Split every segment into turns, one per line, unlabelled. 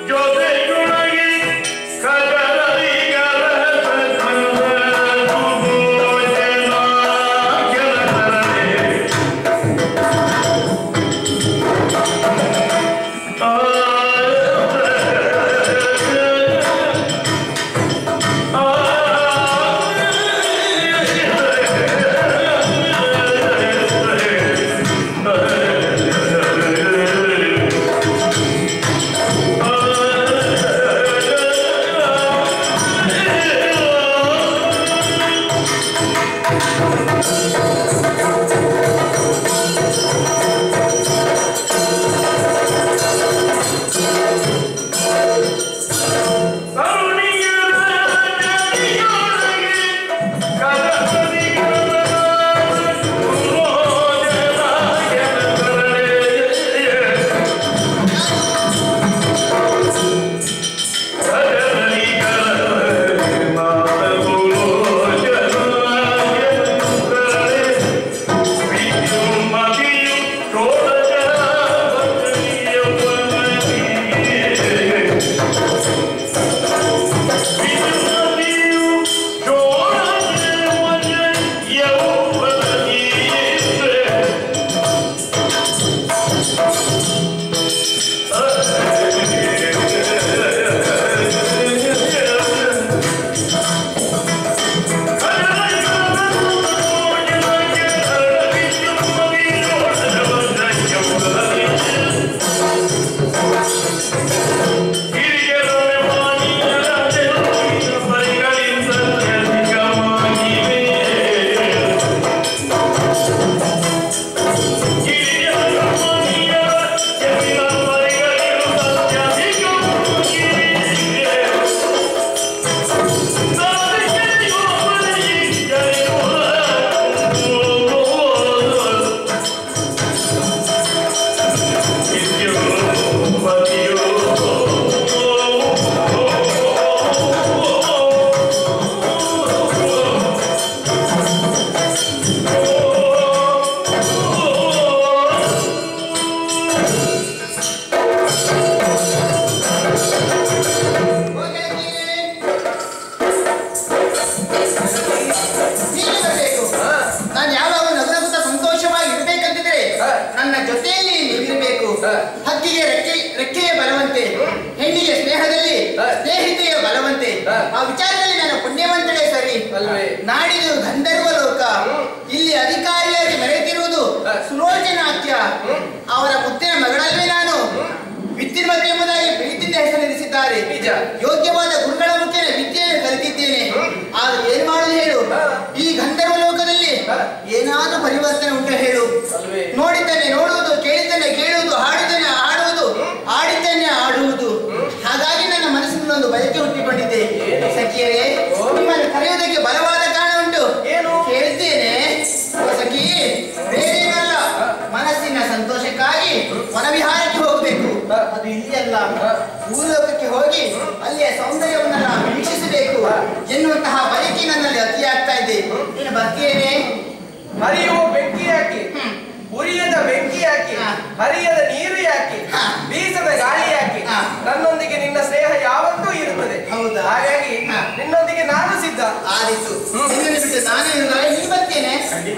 ಆ ವಿಚಾರದಲ್ಲಿ ನಾನು ಪುಣ್ಯವಂತಳೇ ಸರಿ
ಅಲ್ವೇ?
ನಾಡಿದು ಗಂಧರ್ವ ಲೋಕ ಇಲ್ಲಿ ಅಧಿಕಾರಿಯಾಗಿ ಮೆರೆಯುತ್ತಿರುವುದು
ಹ.
ಸುಲೋಚನಾತ್ಯ ಅವರ ಮುತ್ತಿನ ಮಗಳಲ್ವೇ ನಾನು ವಿದ್ಯೆ ಮಗ ಎಂಬುದಾಗಿ ಪ್ರೀತಿಯಿಂದ ಹೆಸರಿಸಿದ್ದಾರೆ
ನಿಜ.
ಯೋಗ್ಯವಾದ ಗುರುಗಳ ಮುಖೇನ ವಿದ್ಯೆಯನ್ನು ಕಲಿತಿದ್ದೇನೆ ಆದ್ರೆ ಏನ್ ಮಾಡುದು ಹೇಳು
ಹ.
ಈ ಗಂಧರ್ವ ಲೋಕದಲ್ಲಿ
ಹ.
ಏನಾದ್ರೂ ಪರಿವರ್ತನೆ ಉಂಟು ಹೇಳು
ಅಲ್ವೇ?
ನೋಡಿದ್ದೇನೆ ನೋಡುವುದು ಕೇಳಿದ್ದೇನೆ ಕೇಳುವುದು ಹಾಡಿದ್ದೇನೆ ಹಾಡುವುದು ಆಡಿದ್ದೇನೆ ಆಡುವುದು ಹಾಗಾಗಿ ನನ್ನ ಮನಸ್ಸಿನಲ್ಲಿ ಒಂದು ಬಯಕೆ ಹುಟ್ಟಿಕೊಂಡಿದ್ದೆ
ಏನು?
ಸಖಿಯರೇ
ಓ.
ನಿಮ್ಮನ್ನು ಕರೆಯುವುದಕ್ಕೆ ಬಲವಾದ ಕಾರಣ ಉಂಟು
ಏನು?
ಕೇಳ್ತೇನೆ ಓ ಸಖಿ ಬೇರೇನಲ್ಲ ಮನಸ್ಸಿನ ಸಂತೋಷಕ್ಕಾಗಿ ವನವಿಹಾರಕ್ಕೆ ಹೋಗಬೇಕು
ಹ.
ಅದು ಇಲ್ಲಿ ಅಲ್ಲ
ಹ.
ಭೂಲೋಕಕ್ಕೆ ಹೋಗಿ ಅಲ್ಲಿಯ ಸೌಂದರ್ಯವನ್ನೆಲ್ಲ ವೀಕ್ಷಿಸಬೇಕು ಎನ್ನುವಂತಹ ಬಯಕೆ ನನ್ನಲ್ಲಿ ಅತಿಯಾಗ್ತಾ ಇದೆ ನೀನು ಬರ್ತೀಯೇನೆ
ಹರಿಯುವ ಬೆಂಕಿ ಯಾಕೆ
ಹ್ಮ್.
ಉರಿಯದ ಬೆಂಕಿ ಯಾಕೆ
ಹಾ.
ಹರಿಯದ ನೀರು ಯಾಕೆ
ಹಾ.
ಬೀಸದ ಗಾಳಿ ಯಾಕೆ
ಹಾ.
ನನ್ನೊಂದಿಗೆ ನಿನ್ನ ಸ್ನೇಹ ಯಾವತ್ತೂ ಇರುತ್ತದೆ
ಹೌದಾ?
ಹಾಗಾಗಿ
ಹಾ.
ನಿನ್ನೊಂದಿಗೆ ನಾನು ಸಿದ್ಧ
ಆದಿತ್ತು ನಿನ್ನನ್ನು ಬಿಟ್ಟು ನಾನೇ ಇರುವುದಲ್ಲ ನೀನು ಬರ್ತೇನೆ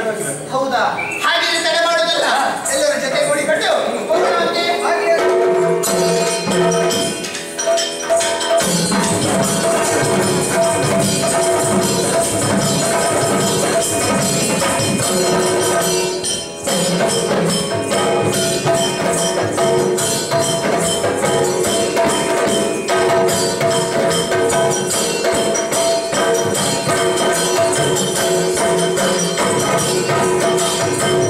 ಹೌದಾ ಹಾಗೆ ತಡೆ ಮಾಡುವುದಲ್ಲ ಎಲ್ಲರ ಜೊತೆ ಕೂಡಿಕೊಂಡು ಹೋಗೋಣವಂತೆ.
ಹಾಗೆ
ಆ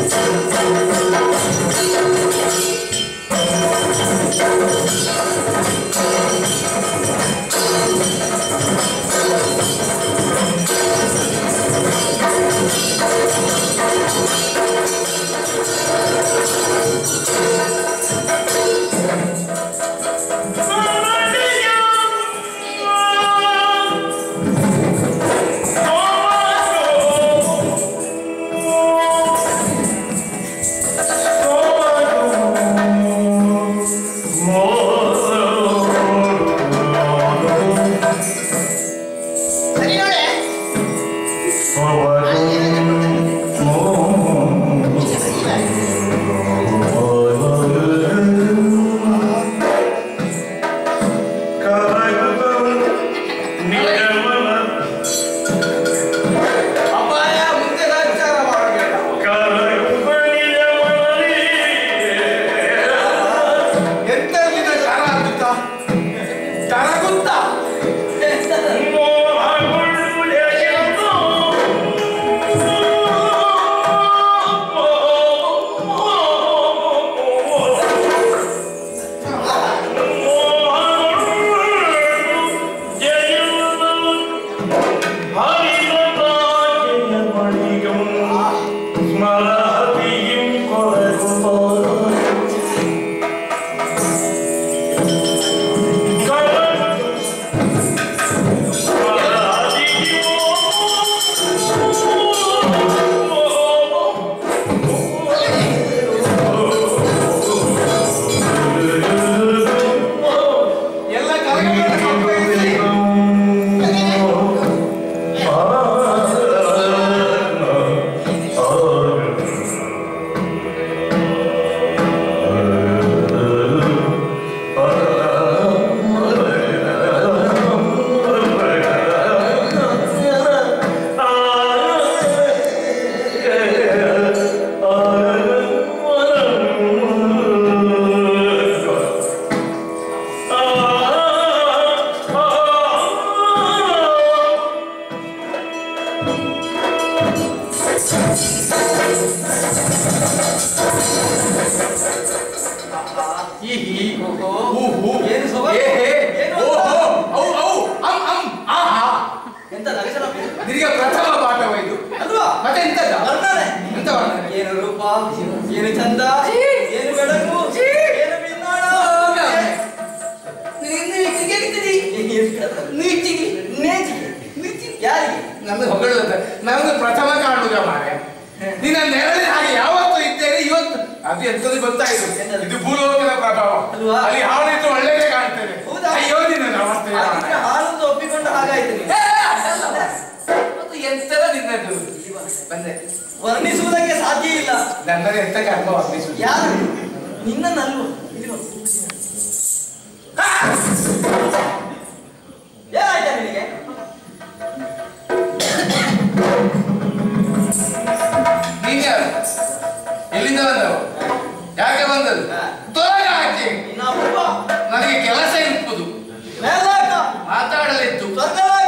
ಏ ಹೇ
ಏನು
ಓ
ಅಂತ?
ಓ ಔ ಔ ಅಂ ಅಂ ಆಹಾ
ಎಂತ ಲಕ್ಷಣ
ನಿನಗೆ ಪ್ರಥಮ ಪಾಠವ ಇದು
ಅಲ್ವಾ
ಮತ್ತೆ ಎಂತದ
ವರ್ಣನೆ
ಎಂತ ವರ್ಣನೆ
ಏನು ರೂಪ ಏನು ಚಂದ ಏನು ಬೆಳಕು ಏನು ಬಿನ್ನಾಣ ನೀಚಿಗೆ ನೀಚಿಗೆ ಯಾರಿಗೆ
ನಮ್ದು ಹೊಗಳುವಂತ ನಮ್ದು ಪ್ರಥಮ ಕಾಣುವುದ ಮಾರೆ ನಿನ್ನ ನೆರಳಿನ ಹಾಗೆ ಯಾವತ್ತೂ ಇದ್ದೇನೆ ಇವತ್ತು ಅದು ಎಂತದ್ದು ಗೊತ್ತಾಯ್ತು
ಎಂತದು?
ಇದು ಭೂಲೋಕದ ಪ್ರಭಾವ
ಅಲ್ವಾ?
ಅಲ್ಲಿ ಹಾವಳಿತ್ತು ಒಳ್ಳೆಯದೇ ಕಾಣ್ತೇನೆ
ಹೌದಾ?
ಅಯ್ಯೋ ನಿನ್ನ ಅವಸ್ಥೆ
ಹಾಗಿದ್ರೆ ಹಾಲೊಂದು ಒಪ್ಪಿಕೊಂಡು ಹಾಗಾಯ್ತು ನೀವು.
ಮತ್ತು ಎಂತದ ನಿನ್ನದು ಬಂದೆ
ವರ್ಣಿಸುವುದಕ್ಕೆ ಸಾಧ್ಯ ಇಲ್ಲ
ನನ್ನದು ಎಂತ ಕರ್ಮ ವರ್ಣಿಸುವುದು
ಯಾರು ನಿನ್ನನ್ನಲ್ವ ಇಲ್ಲಿ ಬಾ. ಏನಾಯ್ತಾ ನಿನಗೆ
ನೀನ್ ಯಾರು ಎಲ್ಲಿಂದ ಬಂದವು ಯಾಕೆ ಬಂದದ್ದು
ಹಾ.
ತೊಲಗ ಹಾಕಿ
ನಿನ್ನ ಅಪರೂಪ
ನನಗೆ ಕೆಲಸ ಇರುವುದು
ಮೇಲ್ಲಾಕ
ಮಾತಾಡಲಿತ್ತು
ಸ್ವರ್ಗಲಾಕ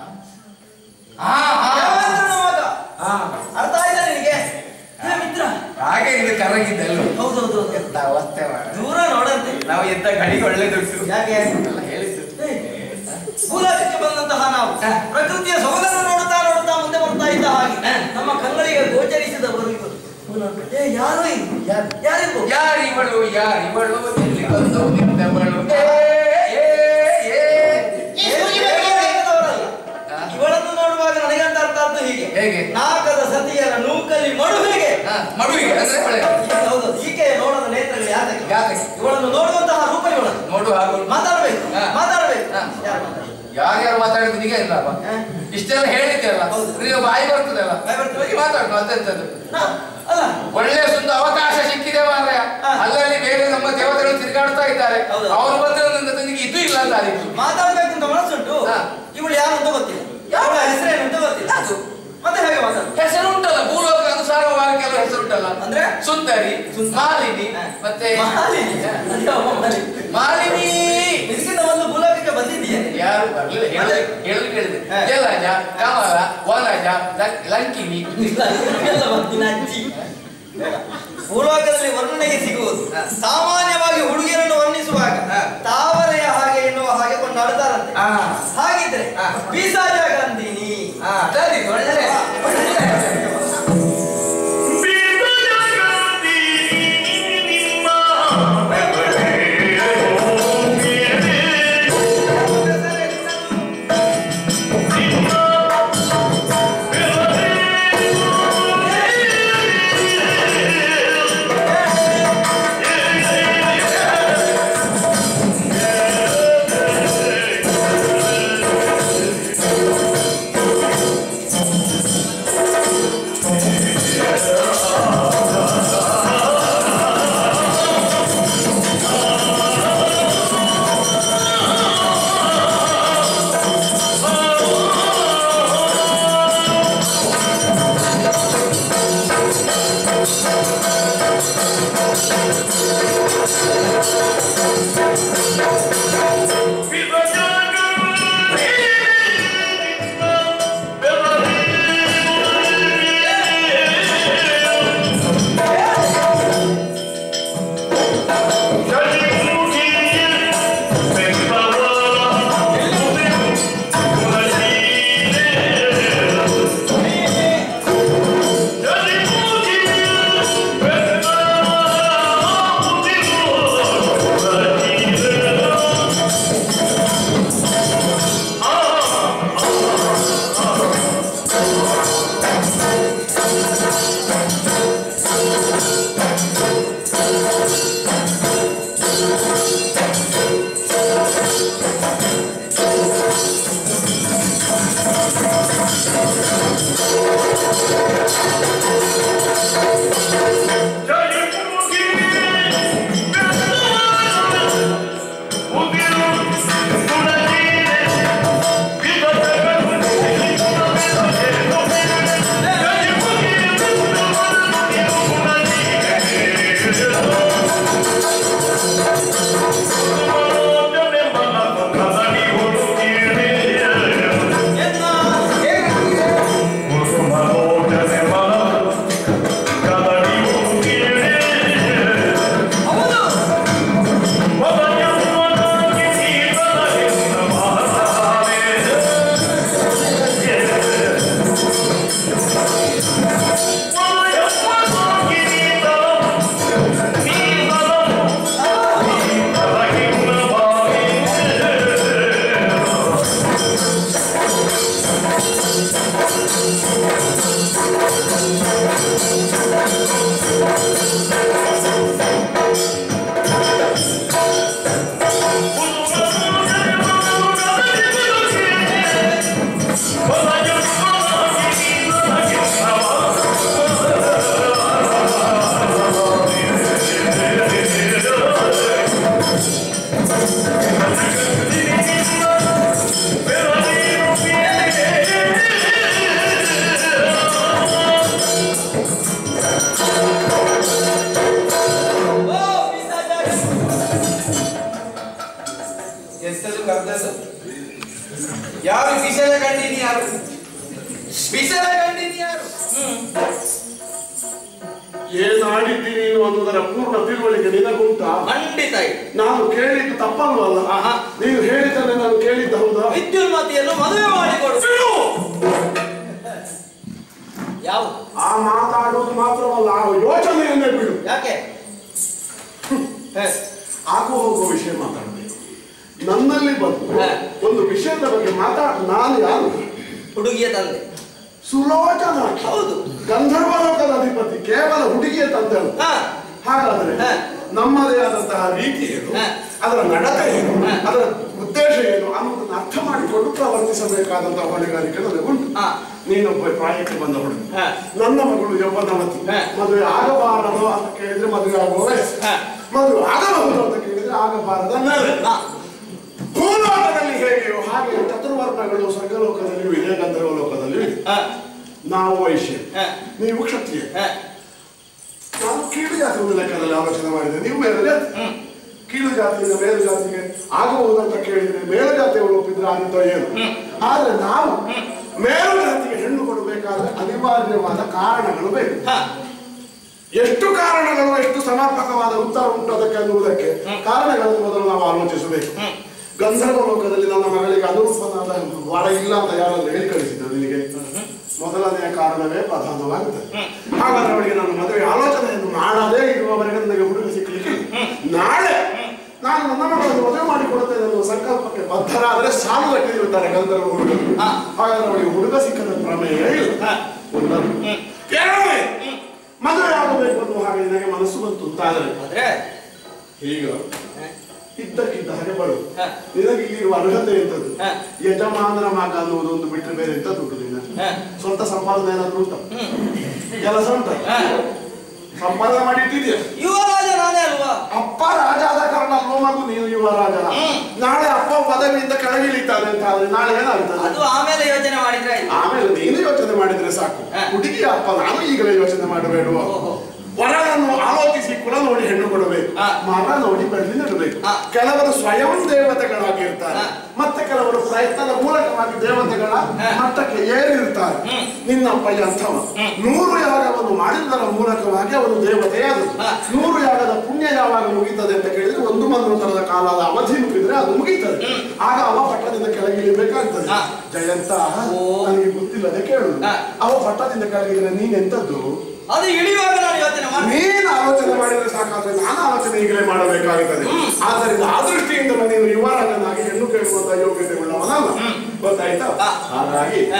ಹಾ ಹಾ
ದೇವೇಂದ್ರನ ಮಗ
ಹಾ
ಅರ್ಥ ಆಯ್ತಾ ನಿನಗೆ ಹೇ ಮಿತ್ರ
ಹಾಗೆ ಇದು ಕರಗಿದ್ದಲ್ಲ
ಹೌದೌದು
ಎಂತ ಅವಸ್ಥೆ ಮಾರ್ರೆ.
ದೂರ ನೋಡಂತೆ
ನಾವು ಎಂತ ಗಡಿಗೆ ಒಳ್ಳೆದುಂಟು
ಯಾಕೆ
ಎಲ್ಲ ಹೇಳಿದ್ದು
ಹೇ, ಭೂಲೋಕಕ್ಕೆ ಬಂದಂತಹ ನಾವು
ಹಾ.
ಪ್ರಕೃತಿಯ ಸೊಬಗನ್ನು ನೋಡುತ್ತಾ ನೋಡುತ್ತಾ ಮುಂದೆ ಬರ್ತಾ ಇದ್ದ ಹಾಗೆ ನಮ್ಮ ಕಣ್ಗಳಿಗೆ ಗೋಚರಿಸಿದವರು ಇವರು ಏ ಯಾರು ಇದು
ಯಾರು?
ಯಾರಿಗೂ
ಯಾರಿವಳು ಯಾರಿವಳು ಎಲ್ಲಿ ಬಂದು ನಿಂತವಳು ಏ, ಏ, ಏ.
ಈ ಸೂಜಿ ಬಗ್ಗೆ
ಬೇಕಾದವರಲ್ಲ.
ಹಾ.
ಇವಳನ್ನು ನೋಡುವಾಗ ನನಗಂತ ಅರ್ಥ ಆದ್ದು ಹೀಗೆ
ಹೇಗೆ?
ನಾಲ್ಕದ ಸತಿಯರ ನೂಕಲ್ಲಿ ಮಡು ಹೇಗೆ
ಹಾ, ಮಡುವಿಗೆ ಅಂದ್ರೆ ಒಳ್ಳೆ
ಹೌದು ಈಕೆ ನೋಡದ ನೇತ್ರಗಳು ಯಾತಕ್ಕೆ
ಯಾತಕ್ಕೆ?
ಇವಳನ್ನು ನೋಡುವಂತಹ ರೂಪ ಇವಳನ್ನು
ನೋಡು ಹಾಗೂ
ಮಾತಾಡ್ಬೇಕು
ಹಾ.
ಮಾತಾಡ್ಬೇಕು
ಹಾ.
ಯಾರು ಮಾತಾಡ್ಬೇಕು?
ಯಾರ್ಯಾರು ಮಾತಾಡಿದ್ದು ನಿಮಗೆ ಇಲ್ಲಪ್ಪ
ಹಾ.
ಇಷ್ಟೆಲ್ಲ ಹೇಳಿದ್ದೆಲ್ಲ
ಹೌದು.
ನಿಮಗೆ ಬಾಯಿ ಬರ್ತದಲ್ಲ
ಬಾಯಿ ಬರ್ತದೆ.
ಹೋಗಿ ಮಾತಾಡು ಮತ್ತೆಂತದ್ದು
ಹಾ, ಅಲ್ಲ
ಒಳ್ಳೆ ಸುಂದರ ಅವಕಾಶ ಸಿಕ್ಕಿದೆ ಮಾರ್ರೆ
ಹಾ.
ಅಲ್ಲಲ್ಲಿ ಬೇರೆ ನಮ್ಮ ದೇವತೆಗಳು ತಿರುಗಾಡ್ತಾ ಇದ್ದಾರೆ
ಹೌದು.
ಅವರು ಬಂದ್ರೆ ನನಗೆ ಇದು ಇಲ್ಲ ಅಂತ ಆದಿತ್ತು
ಮಾತಾಡ್ಬೇಕು ಅಂತ ಮನಸ್ಸುಂಟು
ಹಾ.
ಇವಳು ಯಾರು ಅಂತ ಗೊತ್ತಿಲ್ಲ ಅವಳ ಹೆಸರೇನು ಅಂತ ಗೊತ್ತಿಲ್ಲ
ಅದು.
ಮತ್ತೆ ಹೇಗೆ ಮಾತಾಡು
ಹೆಸರು ಉಂಟಲ್ಲ ಭೂಲೋಕ ಅನುಸಾರವಾಗಿ ಕೆಲವು ಹೆಸರು ಉಂಟಲ್ಲ
ಅಂದ್ರೆ?
ಸುಂದರಿ ಮಾಲಿನಿ
ಹಾ.
ಮತ್ತೆ
ಮಾಲಿನಿ ಅದ್ಯಾವ ಮಾಲಿನಿ?
ಮಾಲಿನಿ
ಇದಕ್ಕಿಂತ ಒಂದು ಭೂಲೋಕಕ್ಕೆ ಬಂದಿದ್ದೀಯ ನೀನು.
ಯಾರು ಬರ್ಲಿಲ್ಲ ಹೇಳುದು ಹೇಳುದು ಕೇಳಿದೆ
ಹಾ.
ಜಲಜ ಕಮಲ ವನಜ ಲಂ- ಲಂಕಿನಿ
ಇಲ್ಲ, ಇದಕ್ಕೆಲ್ಲ ಬಂದಿನ ಅಜ್ಜಿ ಭೂಲೋಕದಲ್ಲಿ ವರ್ಣನೆಗೆ ಸಿಗುವುದು
ಹಾ.
ಸಾಮಾನ್ಯವಾಗಿ ಹುಡುಗಿಯರನ್ನು ವರ್ಣಿಸುವಾಗ
ಹಾ.
ತಾವರೆಯ ಹಾಗೆ ಎನ್ನುವ ಹಾಗೆ ಕೊಂಡಾಡುತ್ತಾರಂತೆ
ಹಾ.
ಹಾಗಿದ್ರೆ
ಹಾ.
ಬೀಸಾಜ ಗಂಧಿನಿ
ಹಾ, ಸರಿ ಒಳ್ಳೆ ಒಳ್ಳೆ
ಹೌದು
ಕರೆದದ್ದು ಯಾರು ವಿಷದ ಕಂಡಿನಿ ಯಾರು ವಿಷದ ಕಂಡಿನಿ ಯಾರು
ಏನಾಡಿದ್ದೀನಿ ನೀನು ಅನ್ನೋದರ ಪೂರ್ಣ ತಿಳುವಳಿಕೆ ನಿನಗುಂಟಾ
ಖಂಡಿತ ಇದೆ
ನಾನು ಕೇಳಿದ್ದು ತಪ್ಪಲ್ವಲ್ಲ
ಆಹಾ.
ನೀನು ಹೇಳಿದ್ದನ್ನೇ ನಾನು ಕೇಳಿದ್ದ ಹೌದಾ
ವಿದ್ಯುನ್ಮತಿಯನ್ನು ಮದುವೆ ಮಾಡಿಕೊಡು
ಬಿಡು!
ಯಾವುದು
ಆ ಮಾತಾಡುವುದು ಮಾತ್ರವಲ್ಲ ಆ ಯೋಚನೆಯನ್ನೇ ಬಿಡು
ಯಾಕೆ ಹೇ,
ಆಗು ಹೋಗುವ ವಿಷಯ ಮಾತಾಡಬೇಕು ನನ್ನಲ್ಲಿ ಬಂದು
ಹಾ.
ಒಂದು ವಿಷಯದ ಬಗ್ಗೆ ಮಾತಾಡ ನಾನು ಯಾರು
ಹುಡುಗಿಯ ತಂದೆ
ಸುಲೋಚನ
ಹೌದು
ಗಂಧರ್ವ ಲೋಕದ ಅಧಿಪತಿ ಕೇವಲ ಹುಡುಗಿಯ ತಂದೆ ಅಲ್ಲ.
ಹಾ
ಹಾಗಾದ್ರೆ
ಹಾ.
ನಮ್ಮದೇ ಆದಂತಹ ರೀತಿ ಏನು
ಹಾ.
ಅದರ ನಡತೆ ಏನು
ಹಾ.
ಅದರ ಉದ್ದೇಶ ಏನು ಅನ್ನೋದನ್ನ ಅರ್ಥ ಮಾಡಿಕೊಂಡು ಪ್ರವರ್ತಿಸಬೇಕಾದಂತಹ ಹೊಣೆಗಾರಿಕೆ ನನಗುಂಟು
ಹಾ.
ನೀನೊಬ್ಬ ಪ್ರಾಯಕ್ಕೆ ಬಂದ ಹುಡುಗ
ಹಾ.
ನನ್ನ ಮಗಳು ಯೌವನವತಿ
ಹಾ.
ಮದುವೆ ಆಗಬಾರದು ಅಂತ ಕೇಳಿದ್ರೆ ಮದುವೆ ಆಗುವ ವಯಸ್ಸು
ಹಾ.
ಮದುವೆ ಆಗಬಹುದು ಅಂತ ಕೇಳಿದ್ರೆ ಆಗಬಾರದ ಮೇಲೆ
ಹಾ.
ಭೂಲೋಕದಲ್ಲಿ ಹೇಗೆಯೋ ಹಾಗೆ ಚತುರ್ವರ್ಣಗಳು ಸ್ವರ್ಗಲೋಕದಲ್ಲಿಯೂ ಇದೆ ಗಂಧರ್ವ ಲೋಕದಲ್ಲಿಯೂ ಇದೆ
ಹಾ.
ನಾವು ವೈಶ್ಯ
ಹಾ.
ನೀವು ಕ್ಷತ್ರಿಯ
ಹಾ.
ನಾನು ಕೀಳು ಜಾತಿ ಒಂದು ಲೆಕ್ಕದಲ್ಲಿ ಆಲೋಚನೆ ಮಾಡಿದೆ ನೀವು ಮೇಲು ಜಾತಿ
ಹ್ಮ್.
ಕೀಳು ಜಾತಿಯಿಂದ ಮೇಲು ಜಾತಿಗೆ ಆಗಬಹುದು ಅಂತ ಕೇಳಿದ್ರೆ ಮೇಲು ಜಾತಿಯವರು ಒಪ್ಪಿದ್ರೆ ಆಗಿತ್ತೋ ಏನು ಆದ್ರೆ ನಾವು ಮೇಲು ಜಾತಿಗೆ ಹೆಣ್ಣು ಕೊಡಬೇಕಾದ್ರೆ ಅನಿವಾರ್ಯವಾದ ಕಾರಣಗಳು ಬೇಕು
ಹಾ.
ಎಷ್ಟು ಕಾರಣಗಳು ಎಷ್ಟು ಸಮರ್ಪಕವಾದ ಉತ್ತರ ಉಂಟು ಅದಕ್ಕೆ ಅನ್ನುವುದಕ್ಕೆ ಕಾರಣಗಳನ್ನು ಮೊದಲು ನಾವು ಆಲೋಚಿಸಬೇಕು ಗಂಧರ್ವ ಲೋಕದಲ್ಲಿ ನನ್ನ ಮಗಳಿಗೆ ಅನುರೂಪನಾದ ವರ ಇಲ್ಲ ಅಂತ ಯಾರಾದ್ರೂ ಹೇಳಿ ಕಳಿಸಿದ್ರು ನಿನಗೆ ಮೊದಲನೆಯ ಕಾರಣವೇ ಪ್ರಧಾನವಾಗುತ್ತದೆ ಹಾಗಾದ್ರೆ ಅವಳಿಗೆ ನಾನು ಮದುವೆ ಆಲೋಚನೆಯನ್ನು ಮಾಡದೇ ಇರುವವರೆಗೆ ನನಗೆ ಹುಡುಗ ಸಿಕ್ಕಲಿಕ್ಕೆ ನಾಳೆ ನಾನು ನನ್ನ ಮಗಳನ್ನು ಮದುವೆ ಮಾಡಿಕೊಡುತ್ತೇನೆ ಅನ್ನುವ ಸಂಕಲ್ಪಕ್ಕೆ ಬದ್ಧರಾದರೆ ಸಾಲು ಇರುತ್ತಾರೆ ಗಂಧರ್ವ ಹುಡುಗ
ಹಾ.
ಹಾಗಾದ್ರೆ ಅವಳಿಗೆ ಹುಡುಗ ಸಿಕ್ಕದ ಪ್ರಮೇಯ ಇಲ್ಲ
ಹಾ.
ಒಂದನ್ನು ಎರಡನೇ ಮದುವೆ ಆಗಬೇಕು ಅನ್ನುವ ಹಾಗೆ ನಿನಗೆ ಮನಸ್ಸು ಬಂತು ಅಂತಾದರೆ
ಆದ್ರೆ
ಈಗ
ಹಾ.
ಇದ್ದಕ್ಕಿದ್ದ ಹಾಗೆ ಬರು
ಹಾ.
ನಿನಗೆ ಇಲ್ಲಿರುವ ಅರ್ಹತೆ ಎಂತದ್ದು
ಹಾ.
ಯಜಮಾನರ ಮಗ ಅನ್ನುವುದು ಒಂದು ಬಿಟ್ಟರೆ ಬೇರೆ ಎಂತದ್ದು ಉಂಟು ನಿನ್ನ
ಹಾ.
ಸ್ವಂತ ಸಂಪಾದನೆ ಏನಾದ್ರು ಉಂಟ
ಹ್ಮ್.
ಕೆಲಸ ಉಂಟ
ಹಾ.
ಸಂಪಾದನೆ ಮಾಡಿಟ್ಟಿದ್ಯಾ
ಯುವರಾಜ ನಾನೇ ಅಲ್ವಾ
ಅಪ್ಪ ರಾಜ ಆದ ಕಾರಣ ಅಲ್ವ ಮಗು ನೀನು ಯುವ ರಾಜ
ಹ್ಮ್.
ನಾಳೆ ಅಪ್ಪ ಪದವಿಯಿಂದ ಕೆಳಗಿಳಿತಾನೆ ಅಂತ ಆದ್ರೆ ನಾಳೆ ಏನಾಗ್ತದೆ
ಅದು ಆಮೇಲೆ ಯೋಚನೆ ಮಾಡಿದ್ರೆ ಆಯ್ತು
ಆಮೇಲೆ ನೀನು ಯೋಚನೆ ಮಾಡಿದ್ರೆ ಸಾಕು
ಹಾ.
ಹುಡುಗಿ ಅಪ್ಪ ನಾನು ಈಗಲೇ ಯೋಚನೆ ಮಾಡಬೇಡುವ
ಓಹೋ.
ವರನನ್ನು ಆಲೋಚಿಸಿ ಕುಲ ನೋಡಿ ಹೆಣ್ಣು ಕೊಡಬೇಕು
ಹಾ.
ಮರ ನೋಡಿ ಬೆಳ್ಳಿ ನೆಡಬೇಕು
ಹಾ.
ಕೆಲವರು ಸ್ವಯಂ ದೇವತೆಗಳಾಗಿರ್ತಾರೆ
ಹಾ.
ಮತ್ತೆ ಕೆಲವರು ಪ್ರಯತ್ನದ ಮೂಲಕವಾಗಿ ದೇವತೆಗಳ
ಹಾ.
ಮಟ್ಟಕ್ಕೆ ಏರಿರ್ತಾರೆ
ಹ್ಮ್.
ನಿನ್ನಪ್ಪ ಅಂಥವ
ಹ್ಮ್.
ನೂರು ಯಾಗವನ್ನು ಮಾಡಿದ್ದರ ಮೂಲಕವಾಗಿ ಅವನು ದೇವತೆಯಾದನು
ಹಾ.
ನೂರು ಯಾಗದ ಪುಣ್ಯ ಯಾವಾಗ ಮುಗೀತದೆ ಅಂತ ಕೇಳಿದ್ರೆ ಒಂದು ಮನ್ವಂತರದ ಕಾಲದ ಅವಧಿ ಮುಗಿದ್ರೆ ಅದು ಮುಗೀತದೆ ಆಗ ಅವ ಪಟ್ಟದಿಂದ ಕೆಳಗಿಳಿಬೇಕಾಗ್ತದೆ
ಹಾ.
ಜಯಂತ
ಓ.
ನನಗೆ ಗೊತ್ತಿಲ್ಲದೆ ಕೇಳು
ಹಾ.
ಅವ ಪಟ್ಟದಿಂದ ಕೆಳಗಿದ್ರೆ ನೀನೆಂತದ್ದು
ಅದು ಇಳಿಯುವಾಗ ನಾನು ಯೋಚನೆ ಮಾಡಿ
ನೀನು ಆಲೋಚನೆ ಮಾಡಿದ್ರೆ ಸಾಕಾದ್ರೆ ನಾನು ಆಲೋಚನೆ ಈಗಲೇ ಮಾಡಬೇಕಾಗುತ್ತದೆ ಆದ್ದರಿಂದ ಆ ದೃಷ್ಟಿಯಿಂದ ನೀನು ಯುವರಾಜನಾಗಿ ಹೆಣ್ಣು ಕೇಳುವಂತ ಯೋಗ್ಯತೆ ಉಳ್ಳವನಲ್ಲ ಗೊತ್ತಾಯ್ತಾ
ಹಾ.
ಹಾಗಾಗಿ
ಹಾ.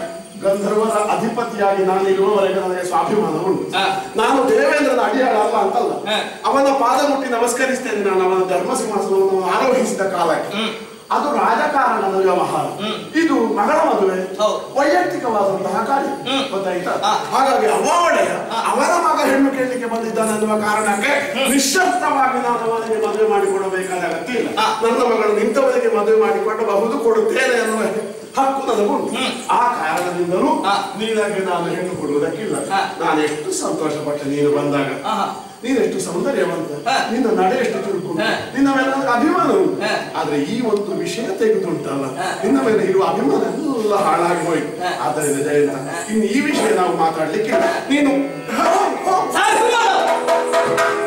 ಗಂಧರ್ವರ ಅಧಿಪತಿಯಾಗಿ ನಾನು ಇರುವವರೆಗೆ ನನಗೆ ಸ್ವಾಭಿಮಾನ ಉಂಟು
ಹಾ.
ನಾನು ದೇವೇಂದ್ರನ ಅಡಿಯಾಳ ಅಲ್ಲ ಅಂತಲ್ಲ
ಹಾ.
ಅವನ ಪಾದ ಮುಟ್ಟಿ ನಮಸ್ಕರಿಸ್ತೇನೆ ನಾನು ಅವನ ಧರ್ಮ ಸಿಂಹಾಸನವನ್ನು ಆರೋಹಿಸಿದ ಕಾಲಕ್ಕೆ
ಹ್ಮ್.
ಅದು ರಾಜಕಾರಣದ ವ್ಯವಹಾರ
ಹ್ಮ್.
ಇದು ಮಗಳ ಮದುವೆ
ಹೌದು.
ವೈಯಕ್ತಿಕವಾದಂತಹ ಕಾರ್ಯ
ಹ್ಮ್.
ಗೊತ್ತಾಯ್ತಾ
ಹಾ.
ಹಾಗಾಗಿ ಅವ ಒಡೆಯ ಅವರ ಮಗ ಹೆಣ್ಣು ಕೇಳಲಿಕ್ಕೆ ಬಂದಿದ್ದಾನೆ ಅನ್ನುವ ಕಾರಣಕ್ಕೆ ನಿಶ್ಶಬ್ದವಾಗಿ ನಾನು ಅವನಿಗೆ ಮದುವೆ ಮಾಡಿಕೊಡಬೇಕಾದ ಅಗತ್ಯ ಇಲ್ಲ
ಹಾ.
ನನ್ನ ಮಗಳು ನಿಂತವರಿಗೆ ಮದುವೆ ಮಾಡಿಕೊಡಬಹುದು ಕೊಡುತ್ತೇನೆ ಅನ್ನುವ ಹಕ್ಕು ನನಗುಂಟು ಆ ಕಾರಣದಿಂದಲೂ
ಹಾ.
ನೀನಾಗಿ ನಾನು ಹೆಣ್ಣು ಕೊಡುವುದಕ್ಕಿಲ್ಲ
ಹಾ.
ನಾನು ಎಷ್ಟು ಸಂತೋಷ ಪಟ್ಟೆ ನೀನು ಬಂದಾಗ
ಆಹಾ.
ನೀನೆಷ್ಟು ಸೌಂದರ್ಯವಂತ
ಹಾ.
ನಿನ್ನ ನಡೆ ಎಷ್ಟು ಚುರುಕು
ಹಾ.
ನಿನ್ನ ಮೇಲೆ ನನಗೆ ಅಭಿಮಾನ ಉಂಟು
ಹಾ.
ಆದ್ರೆ ಈ ಒಂದು ವಿಷಯ ತೆಗೆದುಂಟಲ್ಲ
ಹಾ.
ನಿನ್ನ ಮೇಲೆ ಇರುವ ಅಭಿಮಾನ ಎಲ್ಲ ಹಾಳಾಗಿ ಹೋಯ್ತು
ಹಾ.
ಆದ್ದರಿಂದ ಜಯಂತ ಇನ್ನು ಈ ವಿಷಯ ನಾವು ಮಾತಾಡ್ಲಿಕ್ಕೆ ನೀನು
ಸಾಕು ಮಾಡು.